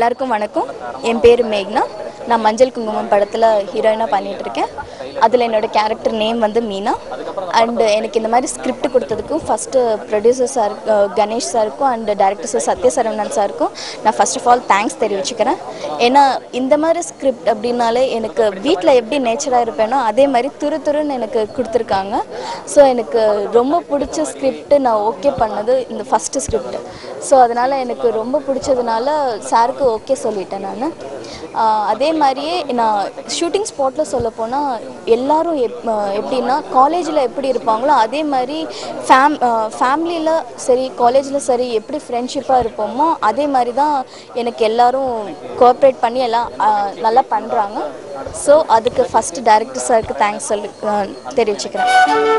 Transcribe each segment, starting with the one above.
எல்லாருக்கும் வணக்கம் என் பேர் மேக்னா நான் மஞ்சள் குங்குமம் படத்தில் ஹீரோயினாக பண்ணிட்டு இருக்கேன் அதில் என்னோட கேரக்டர் நேம் வந்து மீனா அண்டு எனக்கு இந்த மாதிரி ஸ்கிரிப்ட் கொடுத்ததுக்கும் ஃபஸ்ட்டு ப்ரொடியூசர் சார் கணேஷ் சாருக்கும் and director sir Sathya Saravanan சாருக்கும் நான் ஃபர்ஸ்ட் ஆஃப் ஆல் தேங்க்ஸ் தெரிவிச்சுக்கிறேன் ஏன்னா இந்த மாதிரி ஸ்கிரிப்ட் அப்படின்னாலே எனக்கு வீட்டில் எப்படி நேச்சராக இருப்பேனோ அதே மாதிரி துரு துருன்னு எனக்கு கொடுத்துருக்காங்க ஸோ எனக்கு ரொம்ப பிடிச்ச ஸ்கிரிப்ட் நான் ஓகே பண்ணது இந்த ஃபஸ்ட்டு ஸ்கிரிப்ட் ஸோ அதனால் எனக்கு ரொம்ப பிடிச்சதுனால சாருக்கு ஓகே சொல்லிட்டேன் நான் அதே மாதிரியே நான் ஷூட்டிங் ஸ்பாட்டில் சொல்ல போனால் எல்லாரும் எப் ஆஹ் எப்படின்னா காலேஜில் எப்படி இருப்பாங்களோ அதே மாதிரி ஃபேம் ஃபேமிலியில் சரி காலேஜில் சரி எப்படி ஃப்ரெண்ட்ஷிப்பாக இருப்போமோ அதே மாதிரி தான் எனக்கு எல்லாரும் கோஆப்ரேட் பண்ணி எல்லாம் ஆஹ் நல்லா பண்ணுறாங்க ஸோ அதுக்கு ஃபஸ்ட்டு டேரக்டர் சாருக்கு தேங்க்ஸ் சொல்லி ஆஹ் தெரிவிச்சுக்கிறேன்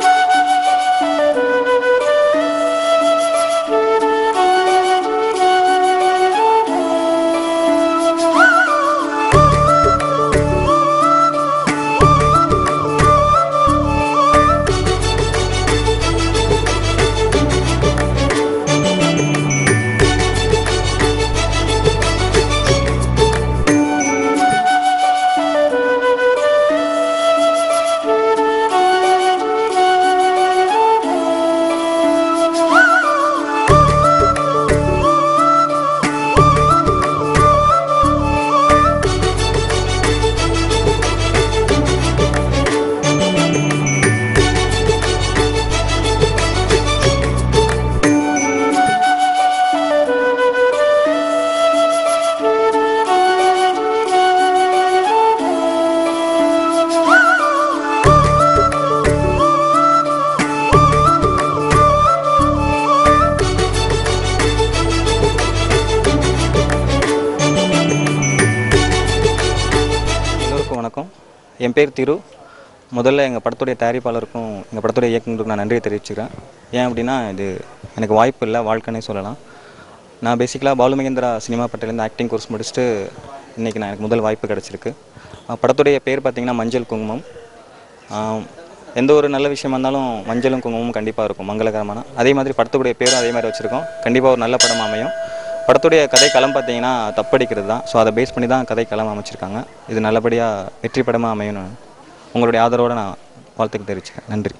எல்லோருக்கும் வணக்கம் என் பேர் திரு முதல்ல எங்கள் படத்துடைய தயாரிப்பாளருக்கும் எங்கள் படத்துடைய இயக்குனருக்கும் நான் நன்றியை தெரிவிச்சுக்கிறேன் ஏன் அப்படின்னா இது எனக்கு வாய்ப்பு இல்லை வாழ்க்கைன்னே சொல்லலாம் நான் பேசிக்கலாக பாலுமகேந்திரா சினிமா பட்டிலேருந்து ஆக்டிங் கோர்ஸ் முடிச்சுட்டு இன்றைக்கி நான் எனக்கு முதல் வாய்ப்பு கிடச்சிருக்கு அஹ் படத்துடைய பேர் பார்த்திங்கன்னா மஞ்சள் குங்குமம் ஆம், எந்த ஒரு நல்ல விஷயமா இருந்தாலும் மஞ்சளும் குங்குமமும் கண்டிப்பாக இருக்கும் மங்களகரமான அதே மாதிரி படத்துடைய பேரும் அதே மாதிரி வச்சுருக்கோம் கண்டிப்பாக ஒரு நல்ல படம் அமையும் படத்துடைய கதை களம் பார்த்தீங்கன்னா தப்படிக்கிறது தான் ஸோ அதை பேஸ் பண்ணி தான் கதை களம் அமைச்சிருக்காங்க இது நல்லபடியாக வெற்றி படமாக அமையணும் உங்களுடைய ஆதரவோடு நான் வாழ்த்துக்கு தெரிவிச்சுக்கிறேன் நன்றி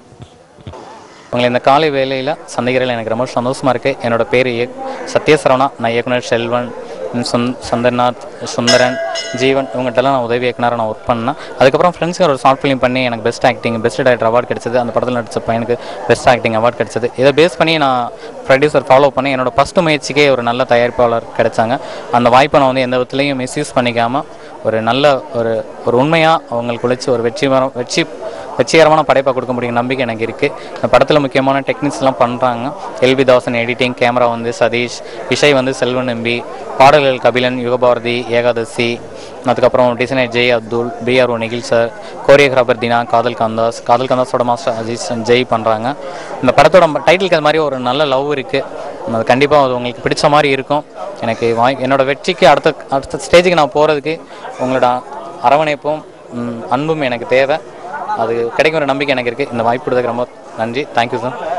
உங்களை இந்த காலை வேலையில் சந்திக்கிறதுல எனக்கு ரொம்ப சந்தோஷமாக இருக்குது என்னோட பேர் இயக் சத்யசரவணா நான் இயக்குனர் செல்வன் சுந் சந்தர்நாத் சுந்தரன் ஜீவன் இவங்ககிட்டலாம் நான் உதவி இயக்குனராக நான் ஒர்க் பண்ணேன் அதுக்கப்புறம் ஃப்ரெண்ட்ஸுக்கு ஒரு ஷார்ட் ஃபிலிம் பண்ணி எனக்கு best acting best director award கிடைச்சது அந்த படத்தில் நடிச்ச பையனுக்கு பெஸ்ட் ஆக்டிங் அவார்ட் கிடைச்சது இதை பேஸ் பண்ணி நான் ப்ரொடியூசர் ஃபாலோ பண்ணி என்னோட ஃபஸ்ட்டு முயற்சிக்கே ஒரு நல்ல தயாரிப்பாளர் கிடைச்சாங்க அந்த வாய்ப்பை நான் வந்து எந்த விதத்துலையும் மிஸ்யூஸ் பண்ணிக்காமல் ஒரு நல்ல ஒரு ஒரு உண்மையாக அவங்களுக்கு உழைச்சி ஒரு வெற்றி மரம் வெற்றி வெற்றிகரமான படைப்பாக கொடுக்க முடியும் நம்பிக்கை எனக்கு இருக்குது இந்த படத்தில் முக்கியமான டெக்னிக்ஸ்லாம் பண்ணுறாங்க எல்வி தாசன் எடிட்டிங் கேமரா வந்து சதீஷ் இசை வந்து செல்வன் எம்பி பாடல்கள் கபிலன் யுகபாரதி ஏகாதசி அதுக்கப்புறம் designer Jai Abdul PRO Nikhil sir choreographer Dhina Kadhal Kandas காதல் காந்தாஸோட மாஸ்டர் அஜித் ஜெய் பண்ணுறாங்க இந்த படத்தோட டைட்டிலுக்கு அது மாதிரி ஒரு நல்ல லவ் இருக்குது அது கண்டிப்பாக அது உங்களுக்கு பிடிச்ச மாதிரி இருக்கும் எனக்கு வாய் என்னோட வெற்றிக்கு அடுத்த அடுத்த ஸ்டேஜுக்கு நான் போகிறதுக்கு உங்களோட அரவணைப்பும் ம், அன்பும் எனக்கு தேவை அது கிடைக்கும் ஒரு நம்பிக்கை எனக்கு இருக்குது இந்த வாய்ப்பு கொடுத்ததுக்கு ரொம்ப நன்றி தேங்க்யூ சார்